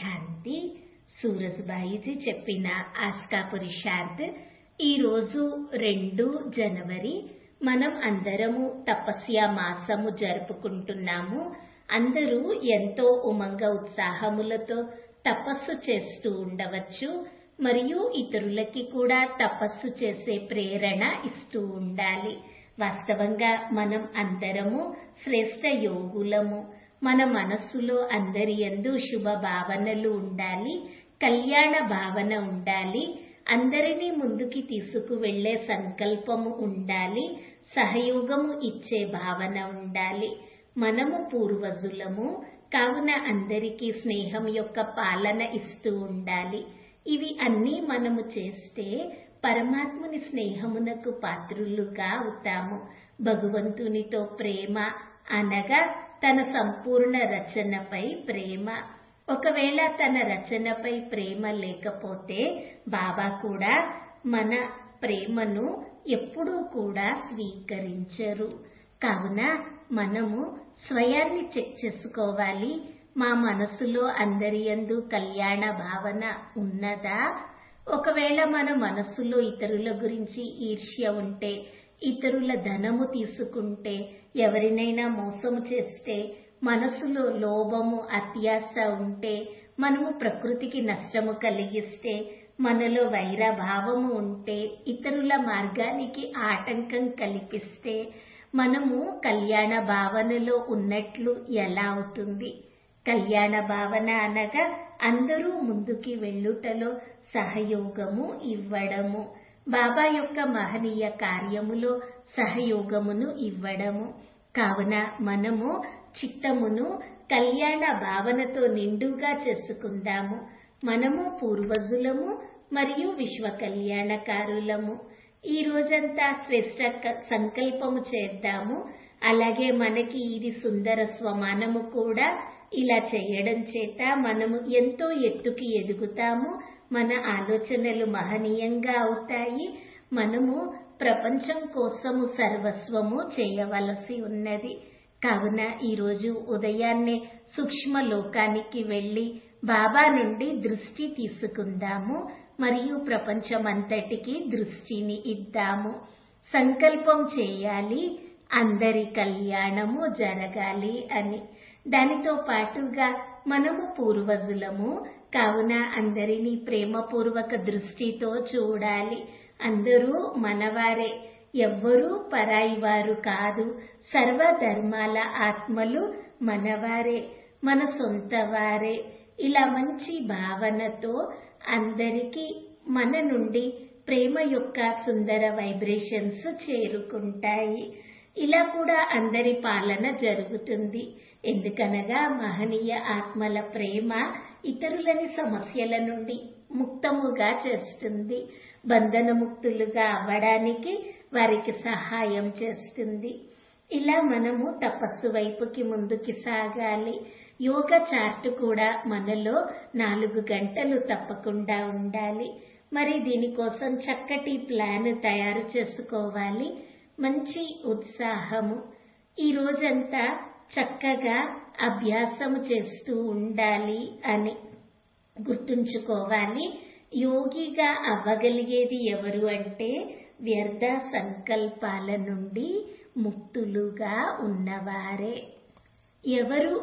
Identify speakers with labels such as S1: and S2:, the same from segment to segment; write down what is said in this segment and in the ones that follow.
S1: శాంతి సూరజ్బాయిజీ చెప్పిన ఆస్కా పురుషార్థ్ ఈరోజు రెండు జనవరి మనం అందరము తపస్య మాసము జరుపుకుంటున్నాము అందరూ ఎంతో ఉమంగ ఉత్సాహములతో తపస్సు చేస్తూ ఉండవచ్చు మరియు ఇతరులకి కూడా తపస్సు చేసే ప్రేరణ ఇస్తూ ఉండాలి వాస్తవంగా మనం అందరము శ్రేష్ట యోగులము మన మనస్సులో అందరి యందు శుభ భావనలు ఉండాలి కళ్యాణ భావన ఉండాలి అందరినీ ముందుకి తీసుకువెళ్లే సంకల్పము ఉండాలి సహయోగము ఇచ్చే భావన ఉండాలి మనము పూర్వజులము కావున అందరికీ స్నేహం యొక్క పాలన ఇస్తూ ఉండాలి ఇవి అన్నీ మనము చేస్తే పరమాత్ముని స్నేహమునకు పాత్రులుగా అవుతాము భగవంతునితో ప్రేమ అనగా తన సంపూర్ణ రచనపై ప్రేమ ఒకవేళ తన రచనపై ప్రేమ లేకపోతే బాబా కూడా మన ప్రేమను ఎప్పుడూ కూడా స్వీకరించరు కావున మనము స్వయాన్ని చెక్ చేసుకోవాలి మా మనసులో అందరి యందు కళ్యాణ భావన ఉన్నదా ఒకవేళ మన మనస్సులో ఇతరుల గురించి ఈర్ష్య ఉంటే ఇతరుల ధనము తీసుకుంటే ఎవరినైనా మోసము చేస్తే మనసులో లోభము అత్యాశ ఉంటే మనము ప్రకృతికి నష్టము కలిగిస్తే మనలో వైరభావము ఉంటే ఇతరుల మార్గానికి ఆటంకం కల్పిస్తే మనము కళ్యాణ భావనలో ఉన్నట్లు ఎలా అవుతుంది కళ్యాణ భావన అనగా అందరూ ముందుకి వెళ్ళుటలో సహయోగము ఇవ్వడము బాబా యొక్క మహనీయ కార్యములో సహయోగమును ఇవ్వడము కావున మనము చిత్తమును కళ్యాణ భావనతో నిండుగా చేసుకుందాము మనము పూర్వజులము మరియు విశ్వ కళ్యాణకారులము ఈ రోజంతా శ్రేష్ట సంకల్పము చేద్దాము అలాగే మనకి ఇది సుందర స్వమానము కూడా ఇలా చేయడం చేత మనము ఎంతో ఎత్తుకి ఎదుగుతాము మన ఆలోచనలు మహనీయంగా అవుతాయి మనము ప్రపంచం కోసము సర్వస్వము చేయవలసి ఉన్నది కావున ఈరోజు ఉదయాన్నే సూక్ష్మ లోకానికి వెళ్ళి బాబా నుండి దృష్టి తీసుకుందాము మరియు ప్రపంచమంతటికి దృష్టిని ఇద్దాము సంకల్పం చేయాలి అందరి కళ్యాణము జరగాలి అని దానితో పాటుగా మనము పూర్వజులము కావున అందరినీ ప్రేమపూర్వక దృష్టితో చూడాలి అందరూ మనవారే ఎవ్వరూ పరాయి వారు కాదు సర్వధర్మాల ఆత్మలు మనవారే మన సొంత వారే ఇలా మంచి భావనతో అందరికీ మన నుండి ప్రేమ యొక్క సుందర వైబ్రేషన్స్ చేరుకుంటాయి ఇలా కూడా అందరి పాలన జరుగుతుంది ఎందుకనగా మహనీయ ఆత్మల ప్రేమ ఇతరులని సమస్యల నుండి ముక్తముగా చేస్తుంది బంధనముక్తులుగా అవ్వడానికి వారికి సహాయం చేస్తుంది ఇలా మనము తపస్సు వైపుకి ముందుకి సాగాలి యోగ చార్ట్ కూడా మనలో నాలుగు గంటలు తప్పకుండా ఉండాలి మరి దీనికోసం చక్కటి ప్లాన్ తయారు చేసుకోవాలి మంచి ఉత్సాహము ఈ రోజంతా చక్కగా అభ్యాసము చేస్తూ ఉండాలి అని గుర్తుంచుకోవాలి యోగిగా అవ్వగలిగేది ఎవరు అంటే వ్యర్థ సంకల్పాల నుండి ముక్తులుగా ఉన్నవారే ఎవరు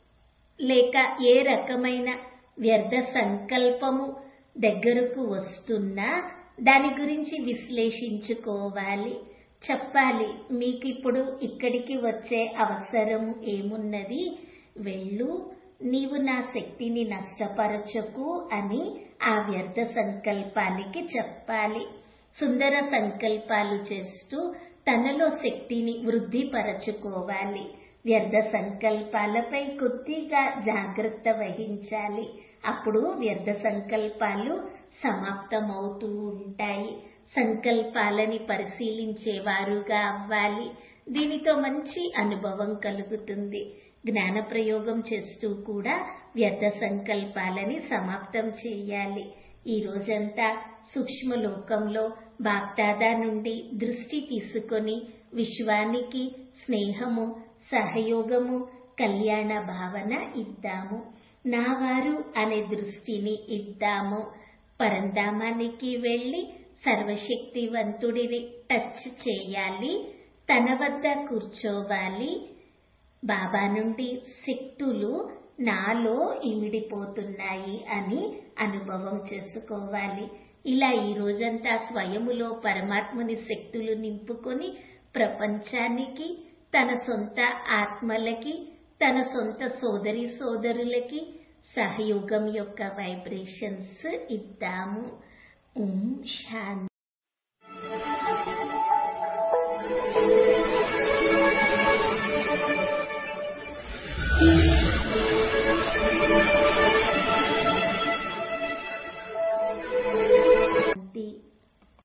S1: లేక ఏ రకమైన వ్యర్థ సంకల్పము దగ్గరకు వస్తున్నా దాని గురించి విశ్లేషించుకోవాలి చెప్పాలి మీకు ఇప్పుడు ఇక్కడికి వచ్చే అవసరం ఏమున్నది వెళ్ళు నీవు నా శక్తిని నష్టపరచకు అని ఆ వ్యర్థ సంకల్పానికి చెప్పాలి సుందర సంకల్పాలు చేస్తూ తనలో శక్తిని వృద్ధిపరచుకోవాలి వ్యర్థ సంకల్పాలపై కొద్దిగా జాగ్రత్త వహించాలి అప్పుడు వ్యర్థ సంకల్పాలు సమాప్తమవుతూ ఉంటాయి సంకల్పాలని పరిశీలించేవారుగా అవ్వాలి దీనితో మంచి అనుభవం కలుగుతుంది జ్ఞాన ప్రయోగం చేస్తూ కూడా వ్యర్థ సంకల్పాలని సమాప్తం చేయాలి ఈ రోజంతా సూక్ష్మ లోకంలో బాప్దాదా నుండి దృష్టి తీసుకొని విశ్వానికి స్నేహము సహయోగము కళ్యాణ భావన ఇద్దాము నా వారు అనే దృష్టిని ఇద్దాము పరంధామానికి వెళ్లి సర్వశక్తివంతుడిని టచ్ చేయాలి తన వద్ద కూర్చోవాలి బాబా నుండి శక్తులు నాలో ఇమిడిపోతున్నాయి అని అనుభవం చేసుకోవాలి ఇలా ఈ రోజంతా స్వయములో పరమాత్ముని శక్తులు నింపుకొని ప్రపంచానికి తన సొంత ఆత్మలకి తన సొంత సోదరి సోదరులకి సహయోగం యొక్క వైబ్రేషన్స్ ఇద్దాము ఓం శాంతి